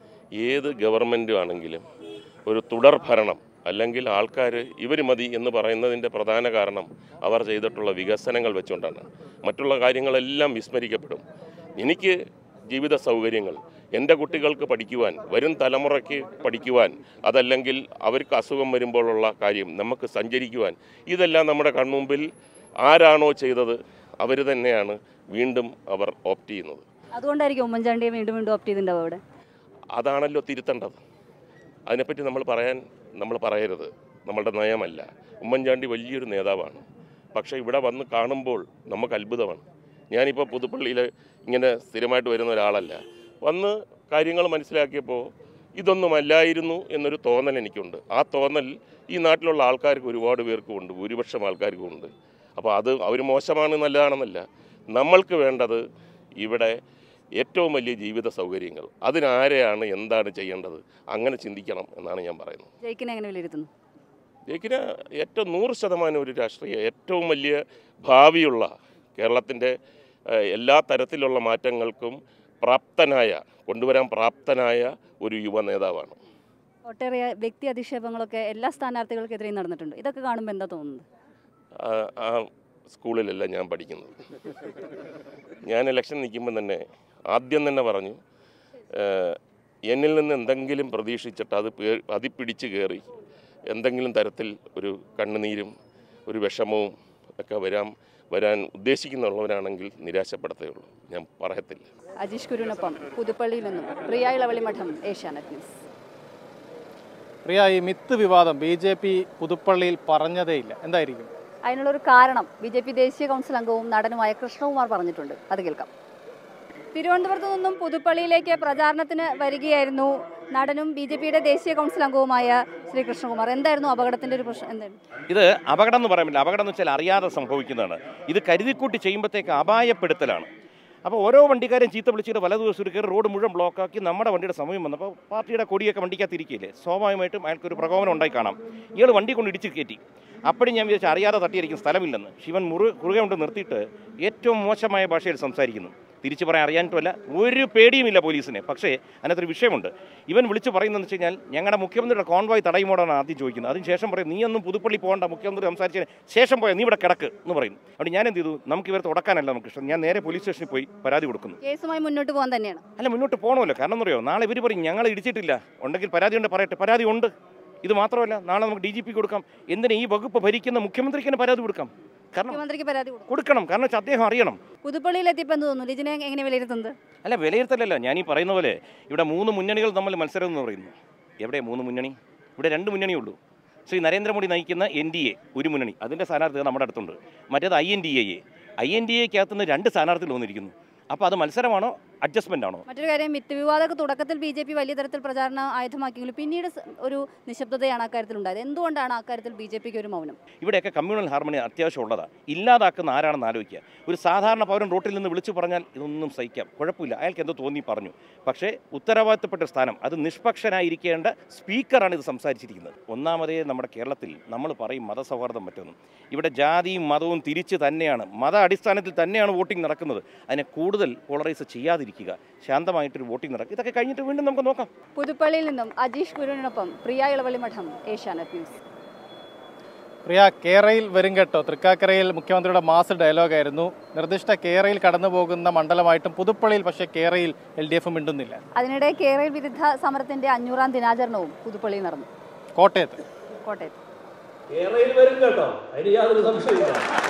ഏത് ഗവൺമെൻറ്റും ആണെങ്കിലും ഒരു തുടർ ഭരണം അല്ലെങ്കിൽ ആൾക്കാർ ഇവർ മതി എന്ന് പറയുന്നതിൻ്റെ പ്രധാന കാരണം അവർ ചെയ്തിട്ടുള്ള വികസനങ്ങൾ വെച്ചുകൊണ്ടാണ് മറ്റുള്ള കാര്യങ്ങളെല്ലാം വിസ്മരിക്കപ്പെടും എനിക്ക് ജീവിത സൗകര്യങ്ങൾ എൻ്റെ കുട്ടികൾക്ക് പഠിക്കുവാൻ വരും തലമുറയ്ക്ക് പഠിക്കുവാൻ അതല്ലെങ്കിൽ അവർക്ക് അസുഖം വരുമ്പോഴുള്ള കാര്യം നമുക്ക് സഞ്ചരിക്കുവാൻ ഇതെല്ലാം നമ്മുടെ കൺമുമ്പിൽ ആരാണോ ചെയ്തത് അവർ തന്നെയാണ് വീണ്ടും അവർ ഓപ്റ്റ് ചെയ്യുന്നത് അതുകൊണ്ടായിരിക്കും ഉമ്മൻചാണ്ടിയെ വീണ്ടും വീണ്ടും ഓപ്റ്റ് ചെയ്തിട്ടുണ്ടാവും അവിടെ അതാണല്ലോ തിരുത്തേണ്ടത് അതിനെപ്പറ്റി നമ്മൾ പറയാൻ നമ്മൾ പറയരുത് നമ്മളുടെ നയമല്ല ഉമ്മൻചാണ്ടി വലിയൊരു നേതാവാണ് പക്ഷേ ഇവിടെ വന്ന് കാണുമ്പോൾ നമുക്ക് അത്ഭുതമാണ് ഞാനിപ്പോൾ പുതുപ്പള്ളിയിൽ ഇങ്ങനെ സ്ഥിരമായിട്ട് വരുന്ന ഒരാളല്ല വന്ന് കാര്യങ്ങൾ മനസ്സിലാക്കിയപ്പോൾ ഇതൊന്നുമല്ലായിരുന്നു എന്നൊരു തോന്നൽ എനിക്കുണ്ട് ആ തോന്നൽ ഈ നാട്ടിലുള്ള ആൾക്കാർക്ക് ഒരുപാട് പേർക്കും ഉണ്ട് ഭൂരിപക്ഷം ആൾക്കാർക്കും ഉണ്ട് അപ്പോൾ അത് അവർ മോശമാണ് നല്ലതാണെന്നല്ല നമ്മൾക്ക് വേണ്ടത് ഇവിടെ ഏറ്റവും വലിയ ജീവിത സൗകര്യങ്ങൾ അതിനാരെയാണ് എന്താണ് ചെയ്യേണ്ടത് അങ്ങനെ ചിന്തിക്കണം എന്നാണ് ഞാൻ പറയുന്നത് ജയിക്കിനെ എങ്ങനെ വിലയിരുത്തുന്നു ജയിക്കിന് ഏറ്റവും നൂറ് ശതമാനം ഒരു രാഷ്ട്രീയ ഏറ്റവും വലിയ ഭാവിയുള്ള കേരളത്തിൻ്റെ ഏഹ്, എല്ലാ തരത്തിലുള്ള മാറ്റങ്ങൾക്കും പ്രാപ്തനായ കൊണ്ടുവരാൻ പ്രാപ്തനായ ഒരു യുവ നേതാവാണ് ഒട്ടേറെ വ്യക്തി അധിക്ഷേപങ്ങളൊക്കെ എല്ലാ സ്ഥാനാർത്ഥികൾക്കെതിരെയും നടന്നിട്ടുണ്ട് ഇതൊക്കെ കാണുമ്പോൾ എന്താ തോന്നുന്നത് ആ- ആ സ്കൂളിലല്ല ഞാൻ പഠിക്കുന്നത് ഞാൻ ഇലക്ഷൻ നിൽക്കുമ്പോൾ തന്നെ ആദ്യം തന്നെ പറഞ്ഞു ഏഹ്, എന്നിൽ നിന്ന് എന്തെങ്കിലും പ്രതീക്ഷിച്ചിട്ട് അത് പേ- അതിപ്പിടിച്ച് കയറി എന്തെങ്കിലും തരത്തിൽ ഒരു കണ്ണുനീരും ഒരു വിഷമവും ഒക്കെ വരാൻ വരാൻ ഉദ്ദേശിക്കുന്നുള്ളവരാണെങ്കിൽ നിരാശപ്പെടുത്തേ ഉള്ളൂ ഞാൻ പറയത്തില്ല അജീഷ് കുരുവിനൊപ്പം പുതുപ്പള്ളിയിൽ നിന്നും പ്രിയ ഇളവളിമഠം ഏഷ്യാനെറ്റ് ന്യൂസ് പ്രിയ ഈ മിത്ത് വിവാദം ബി ജെ പി പുതുപ്പള്ളിയിൽ പറഞ്ഞതേയില്ല എന്തായിരിക്കും അതിനുള്ളൊരു കാരണം ബി ജെ പി ദേശീയ കൗൺസിൽ അംഗവും നടനുമായ കൃഷ്ണകുമാർ പറഞ്ഞിട്ടുണ്ട് അത് കേൾക്കാം തിരുവനന്തപുരത്തു നിന്നും പുതുപ്പള്ളിയിലേക്ക് പ്രചാരണത്തിന് വരികയായിരുന്നു നടനും ബി ജെ പിയുടെ ദേശീയ കൗൺസിൽ അംഗവുമായ ശ്രീ കൃഷ്ണകുമാർ എന്തായിരുന്നു അപകടത്തിന്റെ ഒരു പ്രശ്നം എന്തായിരുന്നു ഇത് അപകടം എന്ന് പറയാൻ പറ്റില്ല അപകടം എന്ന് വെച്ചാൽ അറിയാതെ സംഭവിക്കുന്നതാണ് ഇത് കരുതിക്കൂട്ടി ചെയ്യുമ്പോഴത്തേക്ക് അപായപ്പെടുത്തലാണ് അപ്പോൾ ഓരോ വണ്ടിക്കാരും ചീത്ത വിളിച്ചിട്ട് വല ദിവസം ഒരു കയറി റോഡ് മുഴുവൻ ബ്ലോക്കാക്കി നമ്മുടെ വണ്ടിയുടെ സമയം വന്നപ്പോൾ പാർട്ടിയുടെ കൊടിയൊക്കെ വണ്ടിക്കകത്ത് ഇരിക്കില്ലേ സ്വാഭാവികമായിട്ടും അയാൾക്കൊരു പ്രകോപനം ഉണ്ടായി കാണാം ഇയാൾ വണ്ടി കൊണ്ട് ഇടിച്ച് കയറ്റി അപ്പോഴും ഞാൻ വിചാരിച്ചു അറിയാതെ തട്ടിയിരിക്കും സ്ഥലമില്ലെന്ന് ശിവൻ മുറു കുറുകെ കൊണ്ട് നിർത്തിയിട്ട് ഏറ്റവും മോശമായ ഭാഷയിൽ സംസാരിക്കുന്നു തിരിച്ചു പറയാൻ അറിയാനിട്ടുമല്ല ഒരു പേടിയുമില്ല പോലീസിനെ പക്ഷേ അതിനകത്തൊരു വിഷയമുണ്ട് ഇവൻ വിളിച്ച് പറയുന്നതെന്ന് വെച്ച് കഴിഞ്ഞാൽ ഞങ്ങളുടെ മുഖ്യമന്ത്രിയുടെ കോൺവായ് തടയുമോടാണ് ആദ്യം ചോദിക്കുന്നത് അതിന് ശേഷം പറയും നീ ഒന്നും പുതുപ്പള്ളി പോകണ്ട മുഖ്യമന്ത്രി സംസാരിച്ചതിന് ശേഷം പോയാൽ നീ ഇവിടെ കിടക്ക് എന്ന് പറയുന്നു അതുകൊണ്ട് ഞാൻ എന്ത് ചെയ്തു നമുക്ക് ഇവരെ തുടക്കാനല്ല നമുക്ക് ഇഷ്ടം ഞാൻ നേരെ പോലീസ് സ്റ്റേഷനിൽ പോയി പരാതി കൊടുക്കുന്നു കേസുമായി മുന്നോട്ട് പോകാൻ തന്നെയാണ് അല്ല മുന്നോട്ട് പോകണമല്ലോ കാരണം എന്നറിയോ നാളെ ഇവർ പറയും ഞങ്ങൾ ഇടിച്ചിട്ടില്ല ഉണ്ടെങ്കിൽ പരാതി ഉണ്ട് പറയട്ടെ പരാതി ഉണ്ട് ഇത് മാത്രമല്ല നാളെ നമുക്ക് ഡി ജി പി കൊടുക്കാം എന്തിനാ ഈ വകുപ്പ് ഭരിക്കുന്ന മുഖ്യമന്ത്രിക്ക് തന്നെ പരാതി കൊടുക്കാം കാരണം മുഖ്യമന്ത്രിക്ക് പരാതി കൊടുക്കും കൊടുക്കണം കാരണം വെച്ചാൽ അദ്ദേഹം അറിയണം പുതുപ്പള്ളിയിൽ എത്തിയപ്പോൾ എന്ത് തോന്നുന്നു ലിജിനെ എങ്ങനെ വിലയിരുത്തുന്നത് അല്ല വിലയിരുത്തലല്ല ഞാൻ ഈ പറയുന്ന പോലെ ഇവിടെ മൂന്ന് മുന്നണികൾ തമ്മിൽ മത്സരം എന്ന് പറയുന്നു എവിടെ മൂന്ന് മുന്നണി ഇവിടെ രണ്ട് മുന്നണിയേ ഉള്ളൂ ശ്രീ നരേന്ദ്രമോദി നയിക്കുന്ന എൻ ഡി എ ഒരു മുന്നണി അതിൻ്റെ സ്ഥാനാർത്ഥികൾ നമ്മുടെ അടുത്തുണ്ട് മറ്റേത് I N D A I N D എക്കകത്തുനിന്ന് രണ്ട് സ്ഥാനാർത്ഥികൾ വന്നിരിക്കുന്നു അപ്പോൾ അത് മത്സരമാണോ അഡ്ജസ്റ്റ്മെൻ്റ് ആണോ മറ്റൊരു കാര്യം മിത്ത് വിവാദമൊക്കെ തുടക്കത്തിൽ ബി ജെ പി വലിയ തരത്തിൽ പ്രചാരണം ആയുധമാക്കിയെങ്കിലും പിന്നീട് സ- ഒരു നിശബ്ദതയാണ് അക്കാര്യത്തിൽ ഉണ്ടായത് എന്തുകൊണ്ടാണ് അക്കാര്യത്തിൽ ബി ജെ പിക്ക് ഒരു മൗനം ഇവിടെയൊക്കെ കമ്മ്യൂണൽ ഹാർമണി അത്യാവശ്യം ഉള്ളതാണ് ഇല്ലാതാക്കുന്ന ആരാണെന്ന് ആലോചിക്കുക ഒരു സാധാരണ പൗരൻ റോട്ടിൽ നിന്ന് വിളിച്ചു പറഞ്ഞാൽ ഇതൊന്നും സഹിക്കാം കുഴപ്പമില്ല അയാൾക്ക് എന്തോ തോന്നി പറഞ്ഞു പക്ഷേ ഉത്തരവാദിത്തപ്പെട്ട ഒരു സ്ഥാനം അത് നിഷ്പക്ഷനായിരിക്കേണ്ട സ്പീക്കറാണ് ഇത് സംസാരിച്ചിരിക്കുന്നത് ഒന്നാമതേ നമ്മുടെ കേരളത്തിൽ നമ്മൾ പറയും മതസൗഹാർദ്ദം മറ്റൊന്നും ഇവിടെ ജാതിയും മതവും തിരിച്ച് തന്നെയാണ് മത അടിസ്ഥാനത്തിൽ തന്നെയാണ് വോട്ടിംഗ് നടക്കുന്നത് അതിനെ കൂടുതൽ പോളറൈസ് ചെയ്യാതിരിക്കുക ശാന്തമായിട്ടൊരു വോട്ടിംഗ് നടക്കുക ഇതൊക്കെ കഴിഞ്ഞിട്ട് വീണ്ടും നമുക്ക് നോക്കാം പുതുപ്പള്ളിയിൽ നിന്നും അജീഷ് ഗുരുവിനൊപ്പം പ്രിയ ഇളവള്ളി മഠം ഏഷ്യാനെറ്റ് ന്യൂസ് പ്രിയ കേരയിൽ വരും കേട്ടോ തൃക്കാക്കരയിൽ മുഖ്യമന്ത്രിയുടെ മാസ് ഡയലോഗായിരുന്നു നിർദ്ദിഷ്ട കേരയിൽ കടന്നു പോകുന്ന മണ്ഡലമായിട്ടും പുതുപ്പള്ളിയിൽ പക്ഷേ കേരയിൽ എൽ ഡി എഫ് മിണ്ടുന്നില്ല അതിനിടെ കേരള വിരുദ്ധ സമരത്തിന്റെ അഞ്ഞൂറാം ദിനാചരണവും പുതുപ്പള്ളിയിൽ നടന്നു കോട്ടയത്ത് കോട്ടയത്ത് കേരളയിൽ വരും കേട്ടോ അതിന് യാതൊരു സംശയമില്ല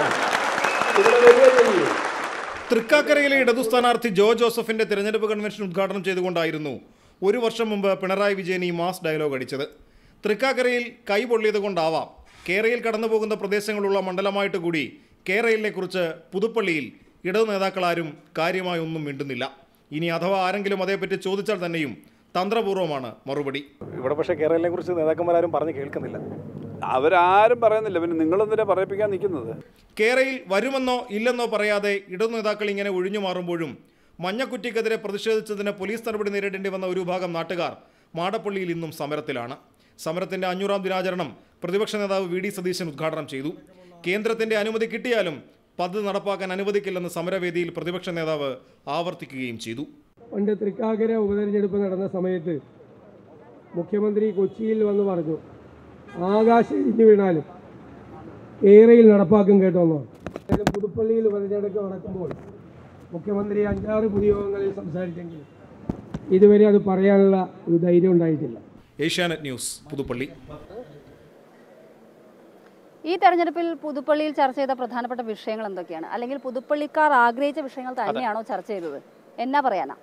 ഇവിടെ വരികയും ചെയ്യും തൃക്കാക്കരയിലെ ഇടതു സ്ഥാനാർത്ഥി ജോ ജോസഫിന്റെ തെരഞ്ഞെടുപ്പ് കൺവെൻഷൻ ഉദ്ഘാടനം ചെയ്തുകൊണ്ടായിരുന്നു ഒരു വർഷം മുമ്പ് പിണറായി വിജയൻ ഈ മാസ് ഡയലോഗ് അടിച്ചത് തൃക്കാക്കരയിൽ കൈ പൊള്ളിയത് കൊണ്ടാവാം കേരളയിൽ കടന്നുപോകുന്ന പ്രദേശങ്ങളുള്ള മണ്ഡലമായിട്ട് കൂടി കേരളയിലെ കുറിച്ച് പുതുപ്പള്ളിയിൽ ഇടതു നേതാക്കളാരും കാര്യമായി ഒന്നും മിണ്ടുന്നില്ല ഇനി അഥവാ ആരെങ്കിലും അതേപ്പറ്റി ചോദിച്ചാൽ തന്നെയും തന്ത്രപൂർവ്വമാണ് മറുപടി ഇവിടെ പക്ഷേ കേരളത്തിനെ കുറിച്ച് നേതാക്കന്മാരും പറഞ്ഞ് കേൾക്കുന്നില്ല അവരാരും പറയുന്നില്ല പിന്നെ നിങ്ങളെന്തിനാ പറയിപ്പിക്കാൻ നിൽക്കുന്നത് കേരയിൽ വരുമെന്നോ ഇല്ലെന്നോ പറയാതെ ഇടതു നേതാക്കൾ ഇങ്ങനെ ഒഴിഞ്ഞു മാറുമ്പോഴും മഞ്ഞക്കുറ്റിക്കെതിരെ പ്രതിഷേധിച്ചതിന് പോലീസ് നടപടി നേരിടേണ്ടി വന്ന ഒരു വിഭാഗം നാട്ടുകാർ മാടപ്പള്ളിയിൽ ഇന്നും സമരത്തിലാണ് സമരത്തിന്റെ അഞ്ഞൂറാം ദിനാചരണം പ്രതിപക്ഷ നേതാവ് വി ഡി സതീശൻ ഉദ്ഘാടനം ചെയ്തു കേന്ദ്രത്തിന്റെ അനുമതി കിട്ടിയാലും പദ്ധതി നടപ്പാക്കാൻ അനുവദിക്കില്ലെന്ന് സമരവേദിയിൽ പ്രതിപക്ഷ നേതാവ് ആവർത്തിക്കുകയും ചെയ്തു പണ്ട് തൃക്കാക്കര ഉപതെരഞ്ഞെടുപ്പ് നടന്ന സമയത്ത് മുഖ്യമന്ത്രി കൊച്ചിയിൽ വന്ന് പറഞ്ഞു ആകാശം ഇടിഞ്ഞു വീണാലും കേരയിൽ നടപ്പാക്കും കേട്ടോന്നോ ഏതായാലും പുതുപ്പള്ളിയിൽ ഉപതെരഞ്ഞെടുപ്പ് നടക്കുമ്പോൾ മുഖ്യമന്ത്രി അഞ്ചാറ് പൊതുയോഗങ്ങളിൽ സംസാരിച്ചെങ്കിൽ ഇതുവരെ അത് പറയാനുള്ള ഒരു ധൈര്യം ഉണ്ടായിട്ടില്ല ഏഷ്യാനെറ്റ് ന്യൂസ് പുതുപ്പള്ളി ഈ തെരഞ്ഞെടുപ്പിൽ പുതുപ്പള്ളിയിൽ ചർച്ച ചെയ്ത പ്രധാനപ്പെട്ട വിഷയങ്ങൾ എന്തൊക്കെയാണ് അല്ലെങ്കിൽ പുതുപ്പള്ളിക്കാർ ആഗ്രഹിച്ച വിഷയങ്ങൾ തന്നെയാണോ ചർച്ച ചെയ്തത് എന്നാ പറയാനാ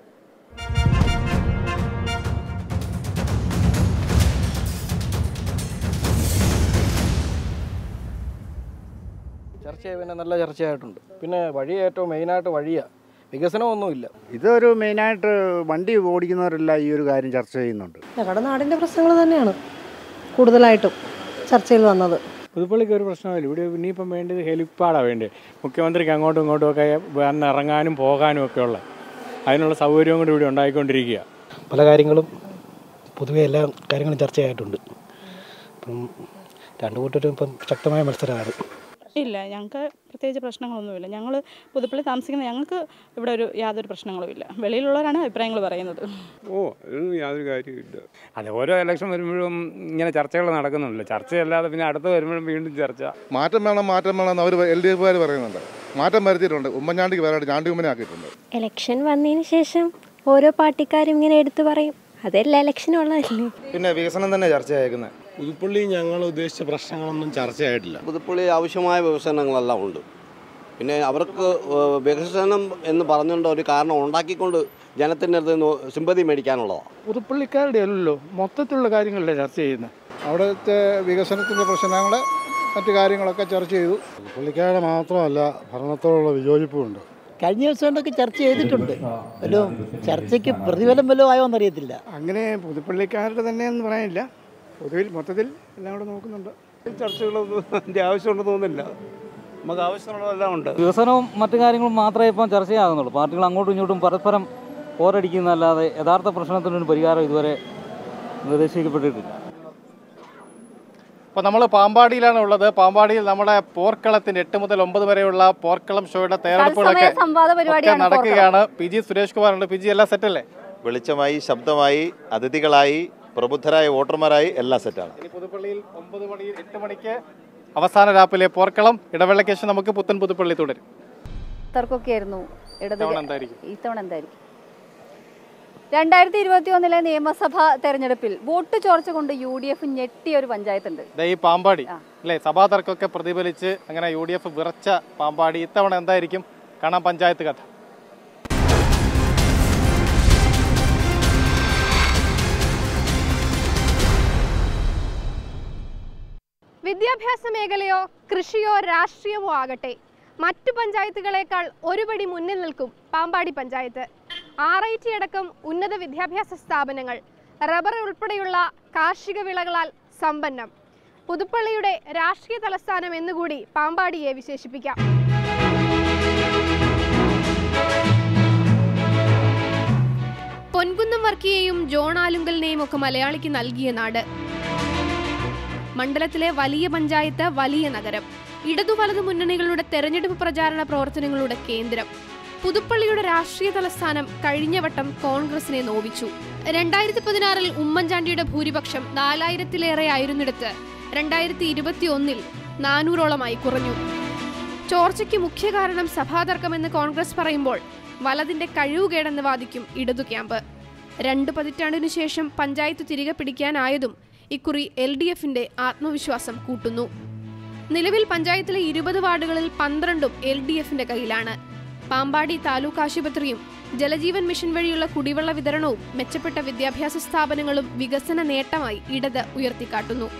ചർച്ച പിന്നെ നല്ല ചർച്ചയായിട്ടുണ്ട് പിന്നെ വഴി ഏറ്റവും മെയിനായിട്ട് വഴിയാണ് വികസനമൊന്നുമില്ല ഇതൊരു മെയിനായിട്ട് വണ്ടി ഓടിക്കുന്നവരെല്ലാം ഈ ഒരു കാര്യം ചർച്ച ചെയ്യുന്നുണ്ട് ഞങ്ങളുടെ നാടിൻ്റെ പ്രശ്നങ്ങൾ തന്നെയാണ് കൂടുതലായിട്ടും ചർച്ചയിൽ വന്നത് പുതുപ്പള്ളിക്ക് ഒരു പ്രശ്നമില്ല ഇവിടെ ഇനിയിപ്പം വേണ്ടത് ഹെലിപ്പാഡാണ് വേണ്ടത് മുഖ്യമന്ത്രിക്ക് അങ്ങോട്ടും ഇങ്ങോട്ടും ഒക്കെ വന്ന് ഇറങ്ങാനും പോകാനും ഒക്കെ ഉള്ള അതിനുള്ള സൗകര്യവും കൂടി ഇവിടെ ഉണ്ടായിക്കൊണ്ടിരിക്കുക പല കാര്യങ്ങളും പൊതുവെ എല്ലാ കാര്യങ്ങളും ചർച്ചയായിട്ടുണ്ട് അപ്പം രണ്ടു കൂട്ടരും ഇപ്പം ശക്തമായ മത്സരമാണ് ഇല്ല ഞങ്ങൾക്ക് പ്രത്യേകിച്ച് പ്രശ്നങ്ങളൊന്നുമില്ല ഞങ്ങൾ പുതുപ്പള്ളി താമസിക്കുന്ന ഞങ്ങൾക്ക് ഇവിടെ ഒരു യാതൊരു പ്രശ്നങ്ങളും ഇല്ല വെളിയിലുള്ളവരാണ് അഭിപ്രായങ്ങൾ പറയുന്നത് ഓ അതിന് യാതൊരു കാര്യമില്ല അത് ഓരോ ഇലക്ഷൻ വരുമ്പോഴും ഇങ്ങനെ ചർച്ചകൾ നടക്കുന്നുണ്ടല്ലോ ചർച്ചയല്ലാതെ പിന്നെ അടുത്ത് വരുമ്പോഴും വീണ്ടും ചർച്ച മാറ്റം വേണം മാറ്റം വേണം എന്ന് അവർ എൽ ഡി എഫുകാർ പറയുന്നുണ്ട് മാറ്റം വരുത്തിയിട്ടുണ്ട് ഉമ്മൻചാണ്ടിക്ക് വേറെ ചാണ്ടി ഉമ്മനെ ആക്കിയിട്ടുണ്ട് ഇലക്ഷൻ വന്നതിന് ശേഷം ഓരോ പാർട്ടിക്കാരും ഇങ്ങനെ എടുത്തു പറയും അതെല്ലാ ഇലക്ഷനും ഉള്ളതല്ലേ പിന്നെ വികസനം തന്നെ ചർച്ചയായിരിക്കുന്നത് പുതുപ്പള്ളി ഞങ്ങൾ ഉദ്ദേശിച്ച പ്രശ്നങ്ങളൊന്നും ചർച്ചയായിട്ടില്ല പുതുപ്പള്ളി ആവശ്യമായ വികസനങ്ങളെല്ലാം ഉണ്ട് പിന്നെ അവർക്ക് ഏഹ്, വികസനം എന്ന് പറഞ്ഞുകൊണ്ട് ഒരു കാരണം ഉണ്ടാക്കിക്കൊണ്ട് ജനത്തിൻ്റെ അടുത്ത് നിന്ന് സിമ്പതി മേടിക്കാനുള്ളതാണ് പുതുപ്പള്ളിക്കാരുടെ അല്ലല്ലോ മൊത്തത്തിലുള്ള കാര്യങ്ങളല്ലേ ചർച്ച ചെയ്യുന്നത് അവിടുത്തെ വികസനത്തിൻ്റെ പ്രശ്നങ്ങൾ മറ്റു കാര്യങ്ങളൊക്കെ ചർച്ച ചെയ്തു പുള്ളിക്കാരുടെ മാത്രമല്ല ഭരണത്തോടുള്ള വിയോജിപ്പുമുണ്ട് കഴിഞ്ഞ ദിവസം കൊണ്ടൊക്കെ ചർച്ച ചെയ്തിട്ടുണ്ട് വല്ലോ ചർച്ചയ്ക്ക് പ്രതിഫലം വല്ലതും ആയോ എന്നറിയത്തില്ല അങ്ങനെ പുതുപ്പള്ളിക്കാരുടെ തന്നെയെന്ന് പറയാനില്ല പൊതുവിൽ മൊത്തത്തിൽ എല്ലാം കൂടെ നോക്കുന്നുണ്ട് ചർച്ചകളൊന്നും അതിൻ്റെ ആവശ്യമുണ്ടെന്ന് തോന്നുന്നില്ല നമുക്ക് ആവശ്യമുള്ളതെല്ലാം ഉണ്ട് വികസനവും മറ്റു കാര്യങ്ങളും മാത്രമേ ഇപ്പം ചർച്ചയാകുന്നുള്ളൂ പാർട്ടികൾ അങ്ങോട്ടും ഇങ്ങോട്ടും പരസ്പരം പോരടിക്കുന്നതല്ലാതെ യഥാർത്ഥ പ്രശ്നത്തിനൊരു പരിഹാരം ഇതുവരെ നിർദ്ദേശിക്കപ്പെട്ടിട്ടില്ല അപ്പോൾ നമ്മൾ പാമ്പാടിയിലാണ് ഉള്ളത് പാമ്പാടിയിൽ നമ്മുടെ പോർക്കളത്തിന്റെ എട്ട് മുതൽ ഒമ്പത് വരെയുള്ള പോർക്കളം ഷോയുടെ തയ്യാറെടുപ്പുകളൊക്കെ തത്സമയ സംവാദ ഒക്കെ പരിപാടിയാണ് നടക്കുകയാണ് പി ജി സുരേഷ് കുമാർ ഉണ്ട് പി ജി എല്ലാം സെറ്റല്ലേ വെളിച്ചമായി ശബ്ദമായി അതിഥികളായി പ്രബുദ്ധരായ വോട്ടർമാരായി എല്ലാം സെറ്റാണ് ഇനി പുതുപ്പള്ളിയിൽ ഒമ്പത് മണി എട്ട് മണിക്ക് അവസാന രാപ്പിലെ പോർക്കളം ഇടവേളയ്ക്ക് ശേഷം നമുക്ക് പുത്തൻ പുതുപ്പള്ളി തുടരും തർക്കമൊക്കെയായിരുന്നു ഇടത് ഇത്തവണ എന്തായിരിക്കും? ഇത്തവണ എന്തായിരിക്കും രണ്ടായിരത്തി ഇരുപത്തി ഒന്നിലെ നിയമസഭാ തെരഞ്ഞെടുപ്പിൽ വോട്ട് ചോർച്ച കൊണ്ട് യു ഡി എഫ് ഞെട്ടിയ ഒരു പഞ്ചായത്തുണ്ട് ദേ ഈ പാമ്പാടി അല്ലേ സഭാ തർക്കമൊക്കെ പ്രതിഫലിച്ച് അങ്ങനെ യു ഡി എഫ് വിറച്ച പാമ്പാടി ഇത്തവണ എന്തായിരിക്കും കാണാം പഞ്ചായത്ത് കഥ വിദ്യാഭ്യാസ മേഖലയോ കൃഷിയോ രാഷ്ട്രീയമോ ആകട്ടെ മറ്റു പഞ്ചായത്തുകളേക്കാൾ ഒരുപടി മുന്നിൽ നിൽക്കും Pampady panchayat R I T അടക്കം ഉന്നത വിദ്യാഭ്യാസ സ്ഥാപനങ്ങൾ റബ്ബർ ഉൾപ്പെടെയുള്ള കാർഷിക വിളകളാൽ സമ്പന്നം പുതുപ്പള്ളിയുടെ രാഷ്ട്രീയ തലസ്ഥാനം എന്നുകൂടി പാമ്പാടിയെ വിശേഷിപ്പിക്കാം പൊൻകുന്നം വർക്കിയെയും ജോൺ ആലുങ്കലിനെയും ഒക്കെ മലയാളിക്ക് നൽകിയ നാട് മണ്ഡലത്തിലെ വലിയ പഞ്ചായത്ത് വലിയ നഗരം ഇടതു വലതു മുന്നണികളുടെ തെരഞ്ഞെടുപ്പ് പ്രചാരണ പ്രവർത്തനങ്ങളുടെ കേന്ദ്രം പുതുപ്പള്ളിയുടെ രാഷ്ട്രീയ തലസ്ഥാനം കഴിഞ്ഞ വട്ടം കോൺഗ്രസിനെ നോവിച്ചു രണ്ടായിരത്തി പതിനാറിൽ ഉമ്മൻചാണ്ടിയുടെ ഭൂരിപക്ഷം നാലായിരത്തിലേറെ ആയിരുന്നിടത്ത് രണ്ടായിരത്തി ഇരുപത്തി ഒന്നിൽ നാനൂറോളമായി കുറഞ്ഞു ചോർച്ചയ്ക്ക് മുഖ്യ കാരണം സഭാതർക്കമെന്ന് കോൺഗ്രസ് പറയുമ്പോൾ വലതിന്റെ കഴിവുകേടെന്ന് വാദിക്കും ഇടതു ക്യാമ്പ് രണ്ട് പതിറ്റാണ്ടിനു ശേഷം പഞ്ചായത്ത് തിരികെ പിടിക്കാനായതും ഇക്കുറി എൽ ഡി എഫിന്റെ ആത്മവിശ്വാസം കൂട്ടുന്നു നിലവിൽ പഞ്ചായത്തിലെ ഇരുപത് വാർഡുകളിൽ പന്ത്രണ്ടും എൽ ഡി എഫിന്റെ കയ്യിലാണ് പാമ്പാടി താലൂക്ക് ആശുപത്രിയും ജലജീവൻ മിഷൻ വഴിയുള്ള കുടിവെള്ള വിതരണവും മെച്ചപ്പെട്ട വിദ്യാഭ്യാസ സ്ഥാപനങ്ങളും വികസന നേട്ടമായി ഇടത് ഉയർത്തിക്കാട്ടുന്നു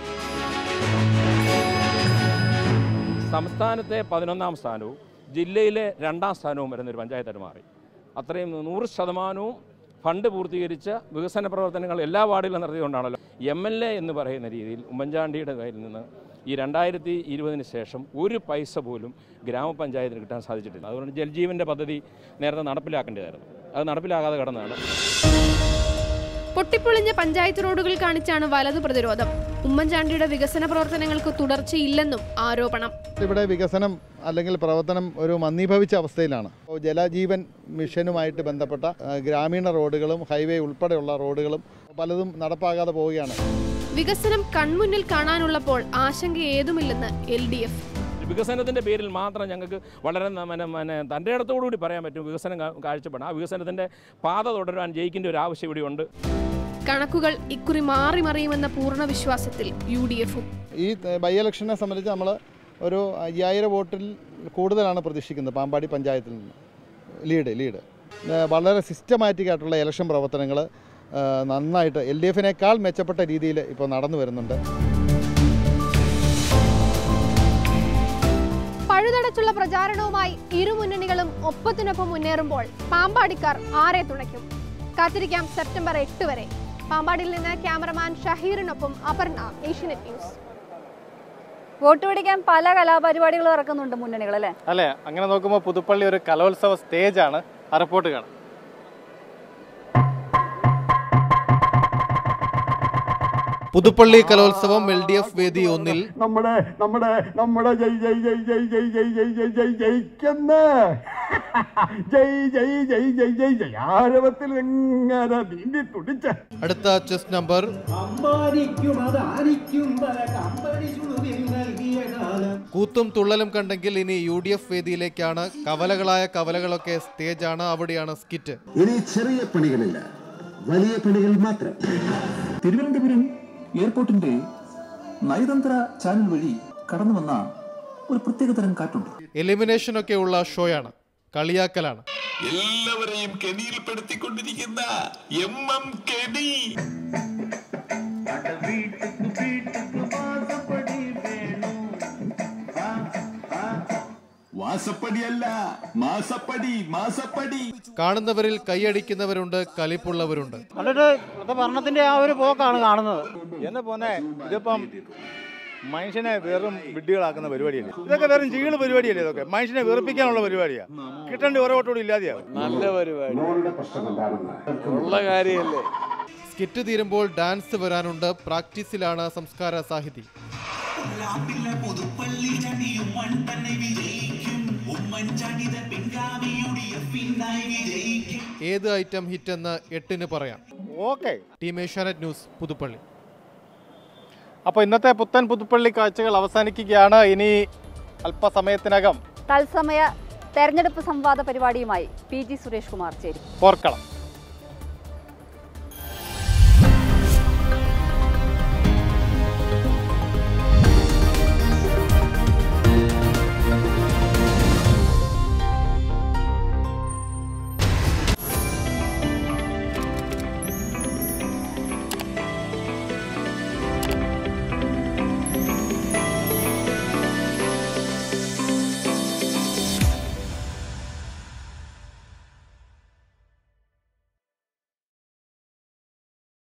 സംസ്ഥാനത്തെ പതിനൊന്നാം സ്ഥാനവും ജില്ലയിലെ രണ്ടാം സ്ഥാനവും വരുന്ന ഒരു പഞ്ചായത്തായിട്ട് മാറി അത്രയും നൂറ് ശതമാനവും ഫണ്ട് പൂർത്തീകരിച്ച വികസന പ്രവർത്തനങ്ങൾ എല്ലാ വാർഡിലും നടത്തിയതുകൊണ്ടാണല്ലോ എം എൽ എ എന്ന് പറയുന്ന രീതിയിൽ ഉമ്മൻചാണ്ടിയുടെ കയ്യിൽ നിന്ന് ഈ രണ്ടായിരത്തി ഇരുപതിന് ശേഷം ഒരു പൈസ പോലും ഗ്രാമപഞ്ചായത്തിന് കിട്ടാൻ സാധിച്ചിട്ടില്ല അതുകൊണ്ട് ജൽജീവൻ്റെ പദ്ധതി നേരത്തെ നടപ്പിലാക്കേണ്ടതായിരുന്നു അത് നടപ്പിലാകാതെ കടന്നാണ് പൊട്ടിപ്പൊളിഞ്ഞ പഞ്ചായത്ത് റോഡുകൾ കാണിച്ചാണ് വലതു പ്രതിരോധം ഉമ്മൻചാണ്ടിയുടെ വികസന പ്രവർത്തനങ്ങൾക്ക് തുടർച്ചയില്ലെന്നും ആരോപണം ഇവിടെ വികസനം അല്ലെങ്കിൽ പ്രവർത്തനം ഒരു മന്ദീഭവിച്ച അവസ്ഥയിലാണ് അപ്പോൾ ജലജീവൻ മിഷനുമായിട്ട് ബന്ധപ്പെട്ട ആ, ഗ്രാമീണ റോഡുകളും ഹൈവേ ഉൾപ്പെടെയുള്ള റോഡുകളും പലതും നടപ്പാകാതെ പോവുകയാണ് വികസനം കൺമുന്നിൽ കാണാനുള്ളപ്പോൾ ആശങ്ക ഏതുമില്ലെന്ന് എൽ ഡി എഫ് വികസനത്തിൻ്റെ പേരിൽ മാത്രം ഞങ്ങൾക്ക് വളരെ ന- മന മന തൻ്റെ ഇടത്തോടുകൂടി പറയാൻ പറ്റും വികസനം കാ- കാഴ്ചപ്പെടാം ആ വികസനത്തിൻ്റെ പാത തുടരാൻ ജയിക്കേണ്ട ഒരു ആവശ്യം ഇവിടെയുണ്ട് കണക്കുകൾ ഇക്കുറി മാറി മറിയുമെന്ന പൂർണ്ണ വിശ്വാസത്തിൽ യു ഡി എഫും ഈ ഏ, ബൈ ഇലക്ഷനെ സംബന്ധിച്ച് നമ്മൾ ഒരു അയ്യായിരം വോട്ടിൽ കൂടുതലാണ് പ്രതീക്ഷിക്കുന്നത് പാമ്പാടി പഞ്ചായത്തിൽ നിന്ന് ലീഡ് ലീഡ് ഏ, വളരെ സിസ്റ്റമാറ്റിക് ആയിട്ടുള്ള ഇലക്ഷൻ പ്രവർത്തനങ്ങൾ നന്നായിട്ട് എൽ ഡി എഫിനേക്കാൾ മെച്ചപ്പെട്ട രീതിയിൽ ഇപ്പോൾ നടന്നു വരുന്നുണ്ട് പഴുതടച്ചുള്ള പ്രചാരണവുമായി ഇരു മുന്നണികളും ഒപ്പത്തിനൊപ്പം മുന്നേറുമ്പോൾ പാമ്പാടിക്കാർ ആരെ തുണയ്ക്കും കാത്തിരിക്കാം സെപ്റ്റംബർ എട്ട് വരെ പാമ്പാടിയിൽ നിന്ന് ക്യാമറമാൻ ഷഹീറിനൊപ്പം അപർണ ഏഷ്യനെറ്റ് ന്യൂസ് വോട്ട് പിടിക്കാൻ പല കലാപരിപാടികളും ഇറക്കുന്നുണ്ട് മുന്നണികൾ അല്ലേ അല്ലേ അങ്ങനെ നോക്കുമ്പോൾ പുതുപ്പള്ളി ഒരു കലോത്സവ സ്റ്റേജാണ് ആ റിപ്പോർട്ട് കാണാം പുതുപ്പള്ളി കലോത്സവം എൽ ഡി എഫ് വേദി ഒന്നിൽ നമ്മുടെ നമ്മുടെ നമ്മുടെ ജയ് ജയ് ജയ് ജയ് ജയ് ജയ് ജയ് ജയ് ജയ് ജയിക്കുന്ന ജയ് ജയ് ജയ് ജയ് ജയ് ജയ് ആരവത്തിൽ എങ്ങനെ നീന്തി തുടിച്ച അടുത്ത ചെസ് നമ്പർ കൂത്തും തുള്ളലും കണ്ടെങ്കിൽ ഇനി യു ഡി എഫ് വേദിയിലേക്കാണ് കവലകളായ കവലകളൊക്കെ സ്റ്റേജാണ് അവിടെയാണ് സ്കിറ്റ് ഇനി ചെറിയ പണികളില്ല വലിയ പണികൾ മാത്രം തിരുവനന്തപുരം എയർപോർട്ടിന്റെ നയതന്ത്ര ചാനൽ വഴി കടന്നു വന്ന ഒരു പ്രത്യേകതരം കാറ്റുണ്ട് എലിമിനേഷൻ ഒക്കെ ഉള്ള ഷോയാണ് കളിയാക്കലാണ് എല്ലാവരെയും കെണിയിൽപ്പെടുത്തിക്കൊണ്ടിരിക്കുന്ന എം എം കെണി വാസപ്പടിയല്ല മാസപ്പടി മാസപ്പടി കാണുന്നവരിൽ കൈയടിക്കുന്നവരുണ്ട് കലിപ്പുള്ളവരുണ്ട് കണ്ടിട്ട് ഇപ്പോഴത്തെ ഭരണത്തിന്റെ ആ ഒരു പോക്കാണ് കാണുന്നത് എന്നെ പോന്നെ ഇതിപ്പം മനുഷ്യനെ വെറും വിഡ്ഢികളാക്കുന്ന പരിപാടിയല്ലേ ഇതൊക്കെ വെറും ചീള് പരിപാടിയല്ലേ ഇതൊക്കെ മനുഷ്യനെ വെറുപ്പിക്കാനുള്ള പരിപാടിയാ കിട്ടേണ്ട ഓരോ വട്ടോടും ഇല്ലാതെയാവും നല്ല പരിപാടി ഉള്ള കാര്യമല്ലേ സ്കിറ്റ് തീരുമ്പോൾ ഡാൻസ് വരാനുണ്ട് പ്രാക്ടീസിലാണ് സംസ്കാര സാഹിതി ഏത് ഐറ്റം ഹിറ്റ് എന്ന് എട്ടിന് പറയാം okay team Asianet news Puthuppally അപ്പോൾ ഇന്നത്തെ പുത്തൻ പുതുപ്പള്ളി കാഴ്ചകൾ അവസാനിക്കുകയാണ് ഇനി അല്പസമയത്തിനകം തത്സമയ തെരഞ്ഞെടുപ്പ് സംവാദ പരിപാടിയുമായി പി ജി സുരേഷ് കുമാർ ചേരും പോർക്കളം